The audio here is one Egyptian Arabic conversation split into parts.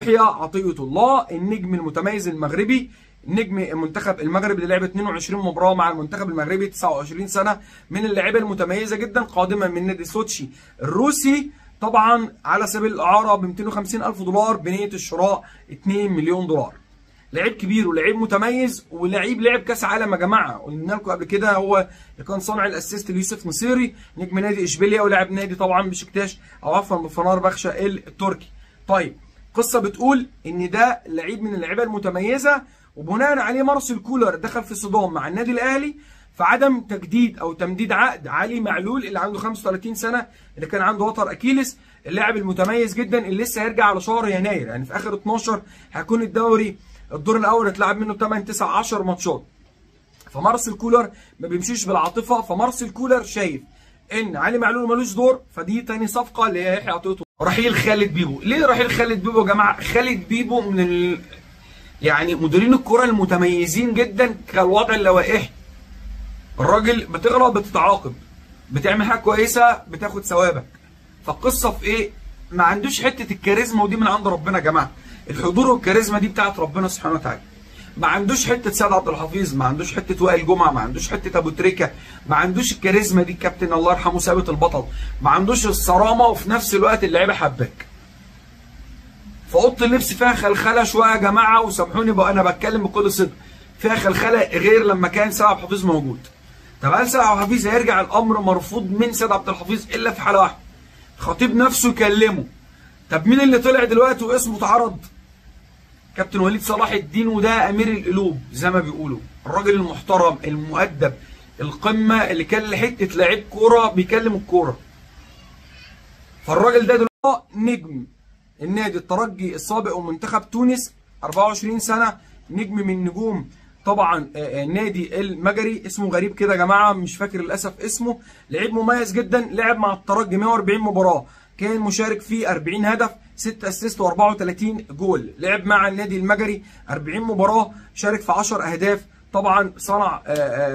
يحيى عطية الله النجم المتميز المغربي نجم المنتخب المغرب اللي لعب 22 مباراه مع المنتخب المغربي 29 سنه من اللعيبه المتميزه جدا قادما من نادي سوتشي الروسي طبعا على سبيل الاعاره ب 250 الف دولار بنيه الشراء 2 مليون دولار لعيب كبير ولعيب متميز ولعيب لعب كاس عالم يا جماعه قلنا لكم قبل كده هو اللي كان صانع الاسيست ليوسف نصيري نجم نادي اشبيليا ولاعب نادي طبعا بشكتاش او عفوا بفنار بخشة التركي طيب قصه بتقول ان ده لعيب من اللعيبه المتميزه وبناء عليه مارسيل كولر دخل في صدام مع النادي الاهلي في عدم تجديد او تمديد عقد علي معلول اللي عنده 35 سنه اللي كان عنده وتر اكيلس اللاعب المتميز جدا اللي لسه هيرجع على شهر يناير يعني في اخر 12 هيكون الدوري الدور الاول اتلعب منه 8 9 10 ماتشات فمارسيل كولر ما بيمشيش بالعاطفه فمارسيل كولر شايف ان علي معلول ملوش دور فدي تاني صفقه اللي هي يحيى عطيه رحيل خالد بيبو ليه رحيل خالد بيبو يا جماعه خالد بيبو من ال... يعني مديرين الكره المتميزين جدا كالوضع اللوائحي الراجل بتغلط بتتعاقب بتعمل حاجه كويسه بتاخد ثوابك فالقصه في ايه ما عندوش حته الكاريزما ودي من عند ربنا يا جماعه الحضور والكاريزما دي بتاعت ربنا سبحانه وتعالى ما عندوش حته سيد عبد الحفيظ ما عندوش حته وائل جمعه ما عندوش حته ابو تريكه ما عندوش الكاريزما دي الكابتن الله يرحمه ثابت البطل ما عندوش الصرامه وفي نفس الوقت اللعيبه حباك فاوضه اللبس فيها خلخله شويه يا جماعه وسامحوني بقى انا بتكلم بكل صدق فيها خلخله غير لما كان سيد عبد الحفيظ موجود طب هل سيد عبد الحفيظ هيرجع الامر مرفوض من سيد عبد الحفيظ الا في حاله واحده الخطيب نفسه يكلمه طب مين اللي طلع دلوقتي واسمه اتعرض كابتن وليد صلاح الدين وده امير القلوب زي ما بيقولوا الراجل المحترم المؤدب القمه اللي كان لحته لعيب كوره بيكلم الكوره فالراجل ده دلوقتي نجم النادي الترجي السابق ومنتخب تونس 24 سنه نجم من نجوم طبعا النادي المجري اسمه غريب كده يا جماعه مش فاكر للاسف اسمه لعيب مميز جدا لعب مع الترجي 140 مباراه كان مشارك في 40 هدف 6 اسيست و34 جول لعب مع النادي المجري 40 مباراه شارك في 10 اهداف طبعا صنع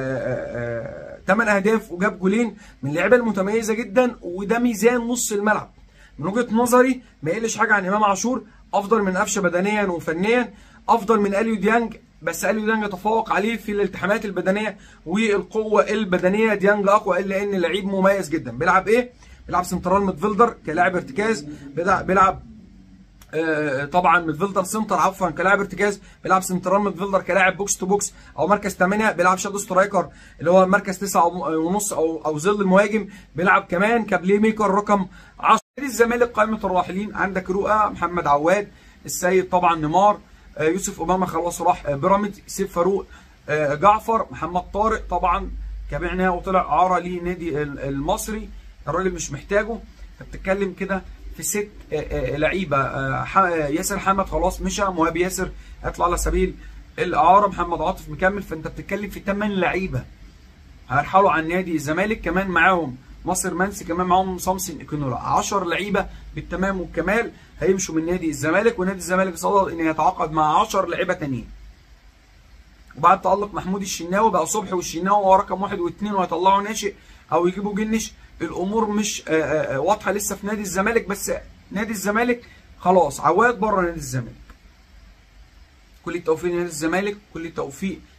8 اهداف وجاب جولين من اللعيبه المتميزه جدا وده ميزان نص الملعب من وجهه نظري ما يقلش حاجه عن امام عاشور افضل من قفشه بدنيا وفنيا افضل من اليو ديانج بس اليو ديانج يتفوق عليه في الالتحامات البدنيه والقوه البدنيه ديانج اقوى الا ان لعيب مميز جدا بيلعب ايه بيلعب سنترال ميدفيلدر كلاعب ارتكاز بيلعب آه طبعا ميدفيلدر سنتر عفوا كلاعب ارتكاز بيلعب سنترال ميدفيلدر كلاعب بوكس تو بوكس او مركز 8 بيلعب شادو سترايكر اللي هو مركز 9 ونص او او ظل المهاجم بيلعب كمان كبلاي ميكر رقم 10 الزمالك قائمه الراحلين عندك رؤى محمد عواد السيد طبعا نيمار آه يوسف اوباما خلاص راح بيراميدز سيف فاروق آه جعفر محمد طارق طبعا كبعناه وطلع اعاره لنادي المصري الراجل مش محتاجه فبتتكلم كده في ست لعيبه ياسر حمد خلاص مشى مهاب ياسر هيطلع على سبيل الاعاره محمد عاطف مكمل فانت بتتكلم في 8 لعيبه هيرحلوا عن نادي الزمالك كمان معاهم ناصر منسي كمان معاهم سامسون ايكونولا 10 لعيبه بالتمام والكمال هيمشوا من نادي الزمالك ونادي الزمالك صدد ان يتعاقد مع 10 لعيبه تانيين وبعد تألق محمود الشناوي بقى صبحي والشناوي هو رقم واحد واثنين وهيطلعوا ناشئ او يجيبوا جنش الامور مش واضحه لسه في نادي الزمالك بس نادي الزمالك خلاص عواد بره نادي الزمالك كل التوفيق لنادي الزمالك كل التوفيق